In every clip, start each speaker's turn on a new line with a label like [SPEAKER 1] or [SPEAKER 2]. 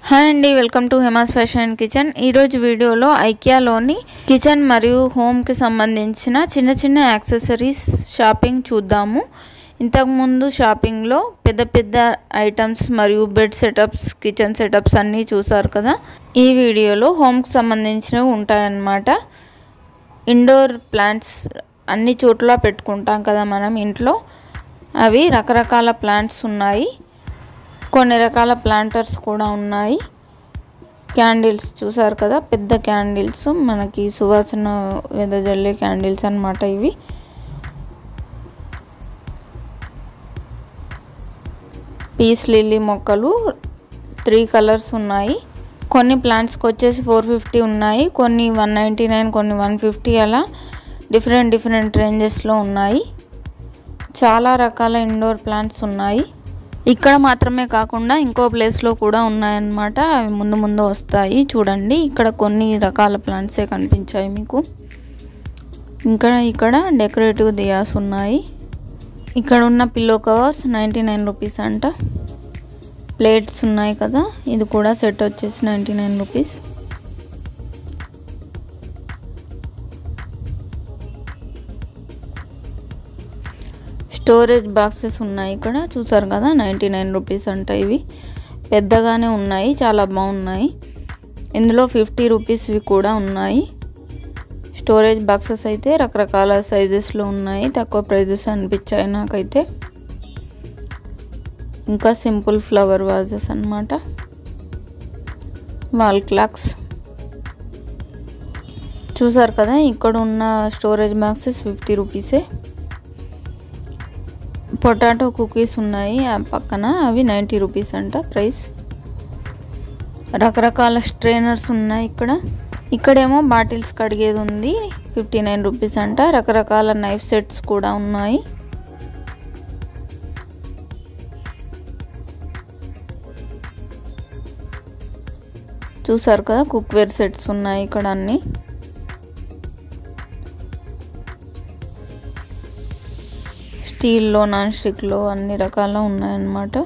[SPEAKER 1] hi అండి welcome to Hema's fashion and kitchen ఈరోజు వీడియోలో ఐకియాలోని కిచెన్ మరియు హోమ్కి సంబంధించిన చిన్న చిన్న యాక్సెసరీస్ షాపింగ్ చూద్దాము ఇంతకుముందు షాపింగ్లో పెద్ద పెద్ద ఐటమ్స్ మరియు బెడ్ సెటప్స్ కిచెన్ సెటప్స్ అన్నీ చూసారు కదా ఈ వీడియోలో హోమ్కి సంబంధించినవి ఉంటాయన్నమాట ఇండోర్ ప్లాంట్స్ అన్ని చోట్ల పెట్టుకుంటాం కదా మనం ఇంట్లో అవి రకరకాల ప్లాంట్స్ ఉన్నాయి కొన్ని రకాల ప్లాంటర్స్ కూడా ఉన్నాయి క్యాండిల్స్ చూసారు కదా పెద్ద క్యాండిల్స్ మనకి సువాసన వెదజల్లే క్యాండిల్స్ అనమాట ఇవి పీస్ లిల్లీ మొక్కలు త్రీ కలర్స్ ఉన్నాయి కొన్ని ప్లాంట్స్కి వచ్చేసి ఫోర్ ఫిఫ్టీ ఉన్నాయి కొన్ని వన్ నైంటీ నైన్ కొన్ని వన్ ఫిఫ్టీ అలా డిఫరెంట్ డిఫరెంట్ రేంజెస్లో ఉన్నాయి చాలా రకాల ఇండోర్ ప్లాంట్స్ ఉన్నాయి ఇక్కడ మాత్రమే కాకుండా ఇంకో ప్లేస్లో కూడా ఉన్నాయన్నమాట అవి ముందు ముందు వస్తాయి చూడండి ఇక్కడ కొన్ని రకాల ప్లాంట్సే కనిపించాయి మీకు ఇంకా ఇక్కడ డెకరేటివ్ దియాస్ ఉన్నాయి ఇక్కడ ఉన్న pillow covers ninety nine rupees అంట ప్లేట్స్ ఉన్నాయి కదా ఇది కూడా సెట్ వచ్చేసి ninety nine rupees storage boxes ఉన్నాయి ఇక్కడ చూసారు కదా నైంటీ నైన్ రూపీస్ అంట ఇవి పెద్దగానే ఉన్నాయి చాలా బాగున్నాయి ఇందులో ఫిఫ్టీ రూపీస్వి కూడా ఉన్నాయి స్టోరేజ్ బాక్సెస్ అయితే రకరకాల సైజెస్లో ఉన్నాయి తక్కువ ప్రైజెస్ అనిపించాయి నాకైతే ఇంకా సింపుల్ ఫ్లవర్ వాజెస్ అనమాట వాల్ క్లాక్స్ చూసారు కదా ఇక్కడ ఉన్న స్టోరేజ్ బాక్సెస్ ఫిఫ్టీ రూపీసే పొటాటో కుకీస్ ఉన్నాయి ఆ పక్కన అవి నైంటీ రూపీస్ అంట ప్రైస్ రకరకాల స్ట్రైనర్స్ ఉన్నాయి ఇక్కడ ఇక్కడేమో బాటిల్స్ కడిగేది ఉంది ఫిఫ్టీ నైన్ రూపీస్ అంట రకరకాల నైఫ్ సెట్స్ కూడా ఉన్నాయి చూసారు కదా కుక్వేర్ సెట్స్ ఉన్నాయి ఇక్కడ అన్నీ స్టీల్లో నాన్ స్టిక్లో అన్ని రకాల ఉన్నాయన్నమాట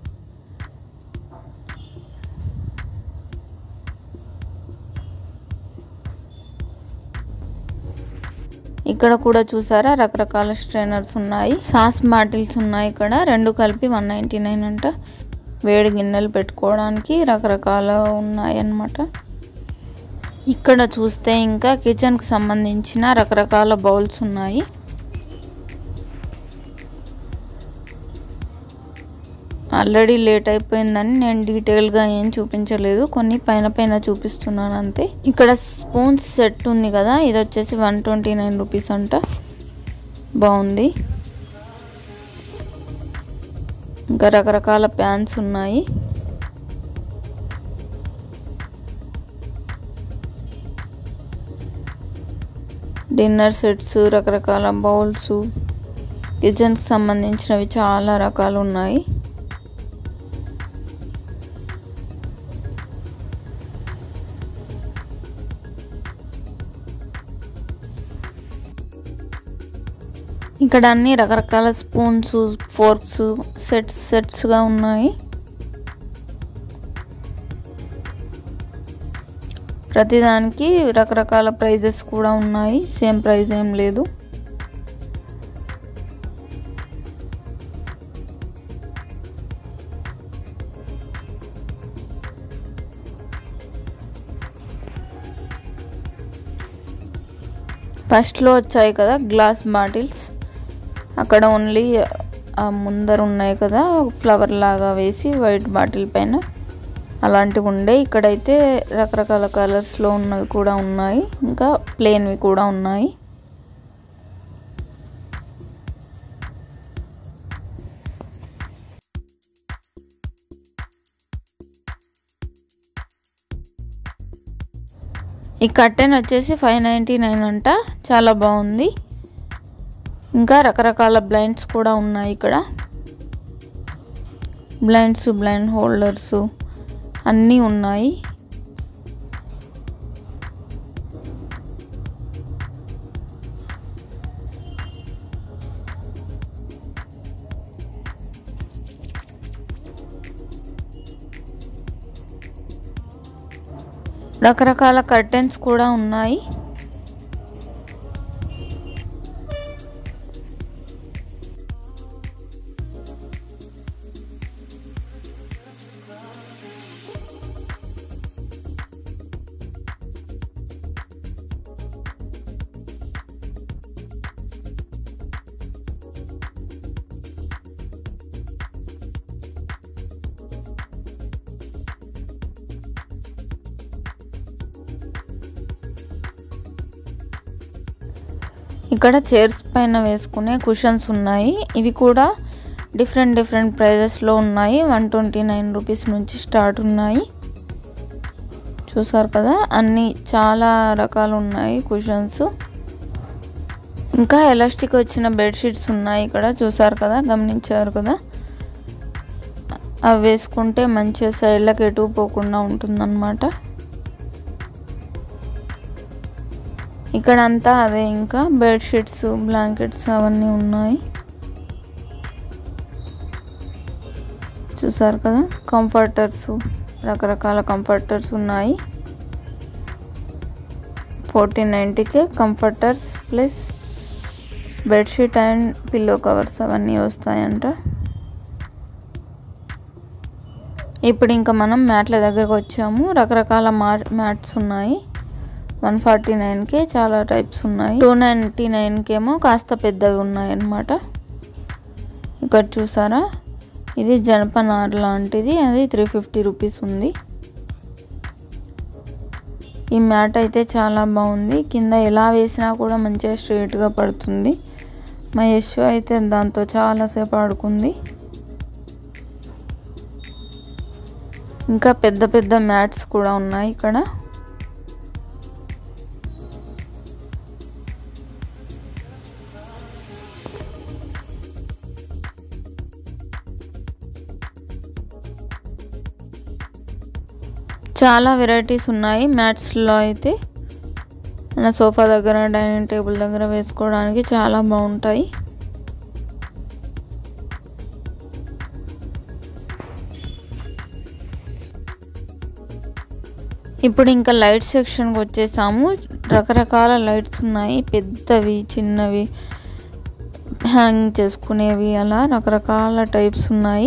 [SPEAKER 1] ఇక్కడ కూడా చూసారా రకరకాల స్ట్రైనర్స్ ఉన్నాయి సాస్ బాటిల్స్ ఉన్నాయి ఇక్కడ రెండు కలిపి వన్ నైంటీ నైన్ అంట వేడి గిన్నెలు పెట్టుకోవడానికి రకరకాల ఉన్నాయి అన్నమాట ఇక్కడ చూస్తే ఇంకా కిచెన్కి సంబంధించిన రకరకాల బౌల్స్ ఉన్నాయి ఆల్రెడీ లేట్ అయిపోయిందని నేను డీటెయిల్గా ఏం చూపించలేదు కొన్ని పైన పైన చూపిస్తున్నాను అంతే ఇక్కడ స్పూన్స్ సెట్ ఉంది కదా ఇది వచ్చేసి వన్ ట్వంటీ నైన్ రూపీస్ అంట బాగుంది ఇంకా రకరకాల ప్యాన్స్ ఉన్నాయి డిన్నర్ సెట్స్ రకరకాల బౌల్స్ కిచెన్కి సంబంధించినవి చాలా రకాలు ఉన్నాయి ఇక్కడ అన్ని రకరకాల స్పూన్స్ ఫోర్క్స్ సెట్స్ సెట్స్గా ఉన్నాయి ప్రతిదానికి రకరకాల ప్రైజెస్ కూడా ఉన్నాయి సేమ్ ప్రైజ్ ఏం లేదు ఫస్ట్లో వచ్చాయి కదా గ్లాస్ బాటిల్స్ అక్కడ ఓన్లీ ముందర ఉన్నాయి కదా ఫ్లవర్ లాగా వేసి వైట్ బాటిల్ పైన అలాంటివి ఉండే ఇక్కడైతే రకరకాల కలర్స్లో ఉన్నవి కూడా ఉన్నాయి ఇంకా ప్లేన్వి కూడా ఉన్నాయి ఈ కట్టెన్ వచ్చేసి ఫైవ్ నైంటీ నైన్ అంట చాలా బాగుంది ఇంకా రకరకాల బ్లైండ్స్ కూడా ఉన్నాయి ఇక్కడ బ్లైండ్స్ బ్లైండ్ హోల్డర్స్ అన్నీ ఉన్నాయి రకరకాల కర్టెన్స్ కూడా ఉన్నాయి ఇక్కడ చైర్స్ పైన వేసుకునే కుషన్స్ ఉన్నాయి ఇవి కూడా డిఫరెంట్ డిఫరెంట్ ప్రైజెస్లో ఉన్నాయి వన్ ట్వంటీ నైన్ రూపీస్ నుంచి స్టార్ట్ ఉన్నాయి చూసారు కదా అన్నీ చాలా రకాలు ఉన్నాయి కుషన్స్ ఇంకా ఎలాస్టిక్ వచ్చిన బెడ్షీట్స్ ఉన్నాయి ఇక్కడ చూసారు కదా గమనించారు కదా అవి వేసుకుంటే మంచిగా సైడ్లకు ఎటు పోకుండా ఉంటుందన్నమాట ఇక్కడ అంతా అదే ఇంకా బెడ్షీట్స్ బ్లాంకెట్స్ అవన్నీ ఉన్నాయి చూసారు కదా కంఫర్టర్స్ రకరకాల కంఫర్టర్స్ ఉన్నాయి ఫోర్టీన్ నైంటీకే comforters plus bedsheet and pillow covers అవన్నీ వస్తాయంట ఇప్పుడు ఇంకా మనం మ్యాట్ల దగ్గరకు వచ్చాము రకరకాల మా మ్యాట్స్ ఉన్నాయి వన్ ఫార్టీ నైన్కే చాలా టైప్స్ ఉన్నాయి టూ నైంటీ నైన్కేమో కాస్త పెద్దవి ఉన్నాయి అన్నమాట ఇక్కడ చూసారా ఇది జనపనార్ లాంటిది అది త్రీ ఫిఫ్టీ రూపీస్ ఉంది ఈ మ్యాట్ అయితే చాలా బాగుంది కింద ఎలా వేసినా కూడా మంచిగా స్ట్రైట్గా పడుతుంది మా యశు అయితే దాంతో చాలాసేపు ఆడుకుంది ఇంకా పెద్ద పెద్ద మ్యాట్స్ కూడా ఉన్నాయి ఇక్కడ చాలా వెరైటీస్ ఉన్నాయి మ్యాట్స్లో అయితే మన సోఫా దగ్గర డైనింగ్ టేబుల్ దగ్గర వేసుకోవడానికి చాలా బాగుంటాయి ఇప్పుడు ఇంకా లైట్ సెక్షన్కి వచ్చేసాము రకరకాల లైట్స్ ఉన్నాయి పెద్దవి చిన్నవి హ్యాంగ్ చేసుకునేవి అలా రకరకాల టైప్స్ ఉన్నాయి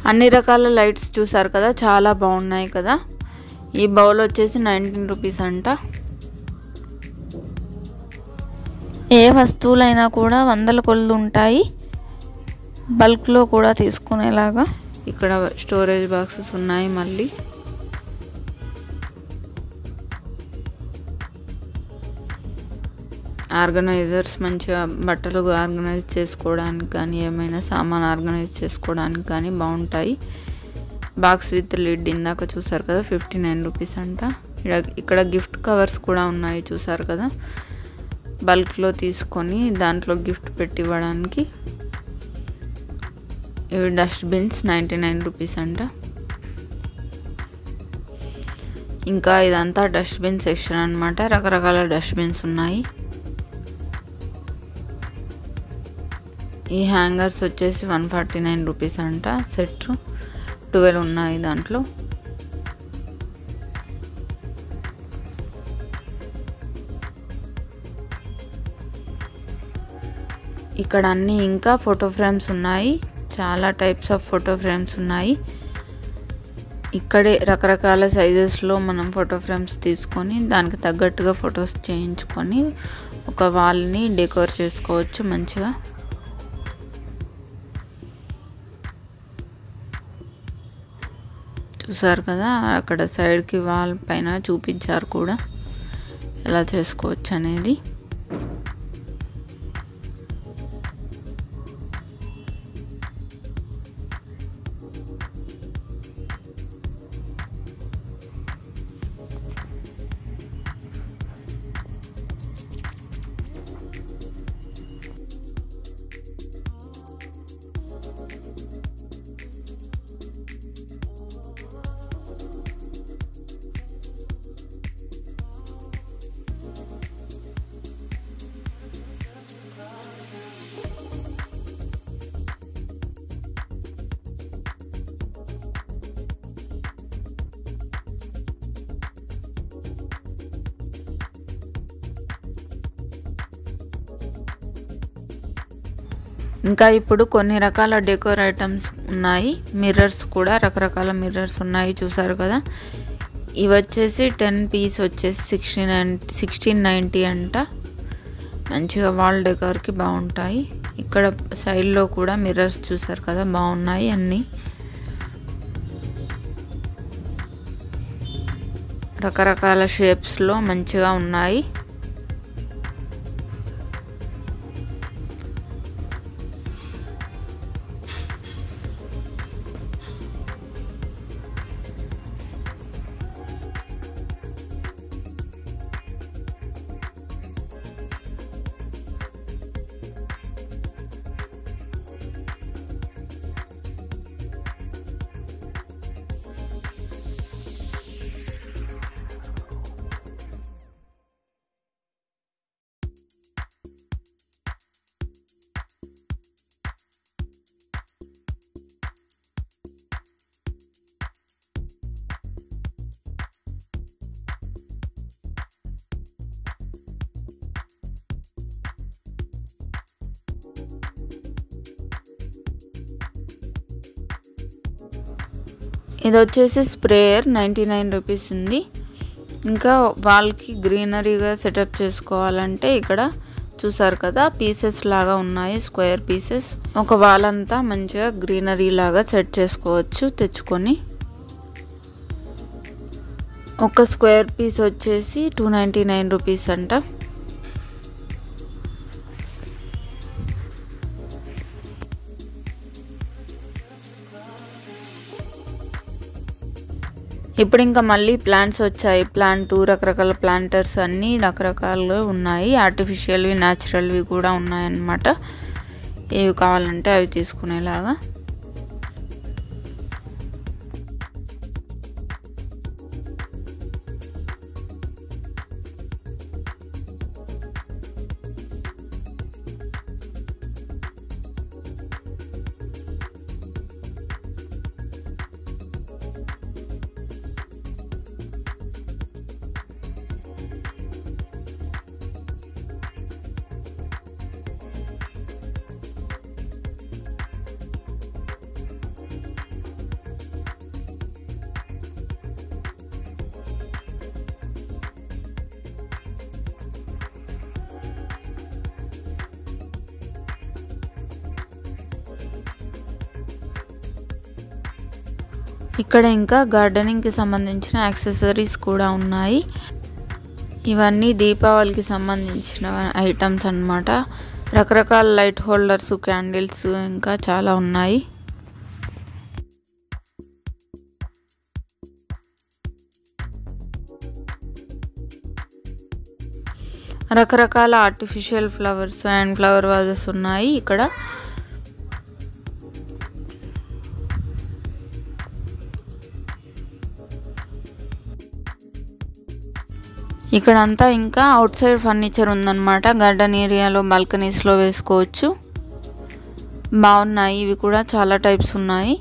[SPEAKER 1] అన్ని రకాల లైట్స్ చూసారు కదా చాలా బాగున్నాయి కదా ఈ బౌల్ వచ్చేసి నైన్టీన్ రూపీస్ అంట ఏ వస్తువులైనా కూడా వందల కొలది ఉంటాయి బల్క్లో కూడా తీసుకునేలాగా ఇక్కడ స్టోరేజ్ బాక్సెస్ ఉన్నాయి మళ్ళీ ఆర్గనైజర్స్ మంచిగా బట్టలు ఆర్గనైజ్ చేసుకోవడానికి కానీ ఏమైనా సామాన్ ఆర్గనైజ్ చేసుకోవడానికి కానీ బాగుంటాయి బాక్స్ విత్ లిడ్ ఇందాక చూసారు కదా ఫిఫ్టీ నైన్ రూపీస్ అంట ఇక్కడ గిఫ్ట్ కవర్స్ కూడా ఉన్నాయి చూసారు కదా బల్క్లో తీసుకొని దాంట్లో గిఫ్ట్ పెట్టి ఇవ్వడానికి ఇవి డస్ట్బిన్స్ నైంటీ నైన్ రూపీస్ అంట ఇంకా ఇదంతా డస్ట్బిన్ సెక్షన్ అనమాట రకరకాల డస్ట్బిన్స్ ఉన్నాయి ఈ హ్యాంగర్స్ వచ్చేసి వన్ ఫార్టీ నైన్ రూపీస్ అంట సెట్ ట్వెల్వ్ ఉన్నాయి దాంట్లో ఇక్కడ అన్నీ ఇంకా ఫోటో ఫ్రేమ్స్ ఉన్నాయి చాలా టైప్స్ ఆఫ్ ఫోటో ఫ్రేమ్స్ ఉన్నాయి ఇక్కడే రకరకాల సైజెస్లో మనం ఫోటో ఫ్రేమ్స్ తీసుకొని దానికి తగ్గట్టుగా ఫొటోస్ చేయించుకొని ఒక వాల్ని డెకోర్ చేసుకోవచ్చు మంచిగా చూసారు కదా అక్కడ సైడ్కి వాల్ పైన చూపించారు కూడా ఎలా చేసుకోవచ్చు అనేది ఇంకా ఇప్పుడు కొన్ని రకాల డెకోర్ ఐటమ్స్ ఉన్నాయి మిర్రర్స్ కూడా రకరకాల మిర్రర్స్ ఉన్నాయి చూసారు కదా ఇవి వచ్చేసి టెన్ పీస్ వచ్చేసి సిక్స్టీన్ సిక్స్టీన్ నైంటీ అంట మంచిగా వాల్ డెకోర్కి బాగుంటాయి ఇక్కడ సైడ్లో కూడా మిర్రర్స్ చూసారు కదా బాగున్నాయి అన్నీ రకరకాల షేప్స్లో మంచిగా ఉన్నాయి ఇది వచ్చేసి స్ప్రేయర్ నైంటీ నైన్ రూపీస్ ఉంది ఇంకా వాల్కి గ్రీనరీగా సెటప్ చేసుకోవాలంటే ఇక్కడ చూసారు కదా పీసెస్ లాగా ఉన్నాయి స్క్వేర్ పీసెస్ ఒక వాల్ అంతా మంచిగా గ్రీనరీ లాగా సెట్ చేసుకోవచ్చు తెచ్చుకొని ఒక స్క్వేర్ పీస్ వచ్చేసి టూ నైంటీ నైన్ రూపీస్ అంట ఇప్పుడు ఇంకా మళ్ళీ ప్లాంట్స్ వచ్చాయి ప్లాంట్ రకరకాల ప్లాంటర్స్ అన్నీ రకరకాలు ఉన్నాయి ఆర్టిఫిషియల్వి న్యాచురల్వి కూడా ఉన్నాయన్నమాట ఏవి కావాలంటే అవి తీసుకునేలాగా ఇక్కడ ఇంకా గార్డెనింగ్కి సంబంధించిన యాక్సెసరీస్ కూడా ఉన్నాయి ఇవన్నీ దీపావళికి సంబంధించిన ఐటమ్స్ అన్నమాట రకరకాల లైట్ హోల్డర్స్ క్యాండిల్స్ ఇంకా చాలా ఉన్నాయి రకరకాల artificial flowers and flower vases ఉన్నాయి ఇక్కడ ఇక్కడ అంతా ఇంకా అవుట్ సైడ్ ఫర్నిచర్ ఉందన్నమాట గార్డెన్ ఏరియాలో బాల్కనీస్లో వేసుకోవచ్చు బాగున్నాయి ఇవి కూడా చాలా టైప్స్ ఉన్నాయి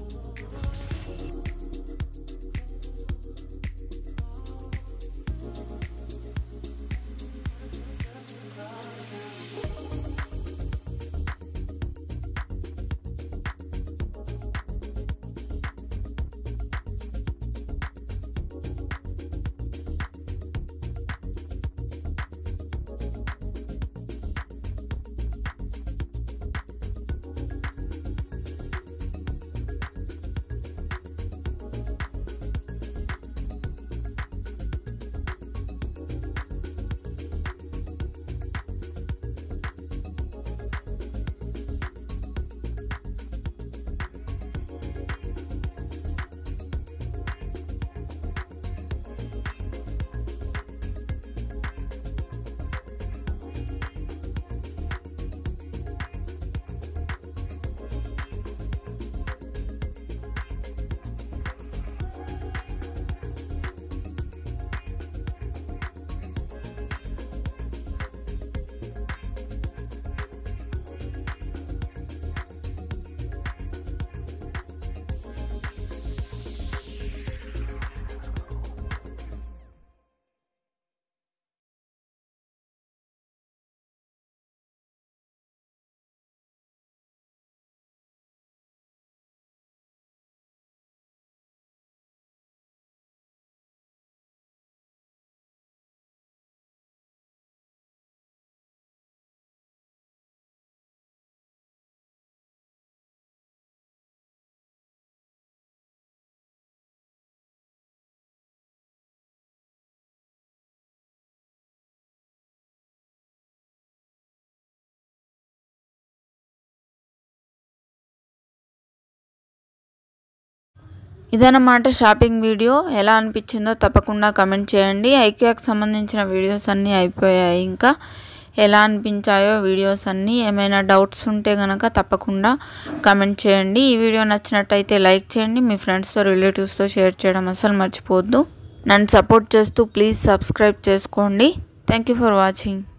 [SPEAKER 1] ఇదన్నమాట షాపింగ్ వీడియో ఎలా అనిపించిందో తప్పకుండా కమెంట్ చేయండి ఐక్యాకి సంబంధించిన వీడియోస్ అన్నీ అయిపోయాయి ఇంకా ఎలా అనిపించాయో వీడియోస్ అన్నీ ఏమైనా డౌట్స్ ఉంటే కనుక తప్పకుండా కమెంట్ చేయండి ఈ వీడియో నచ్చినట్టయితే లైక్ చేయండి మీ ఫ్రెండ్స్తో రిలేటివ్స్తో షేర్ చేయడం అసలు మర్చిపోవద్దు నన్ను సపోర్ట్ చేస్తూ ప్లీజ్ సబ్స్క్రైబ్ చేసుకోండి థ్యాంక్ యూ ఫర్ వాచింగ్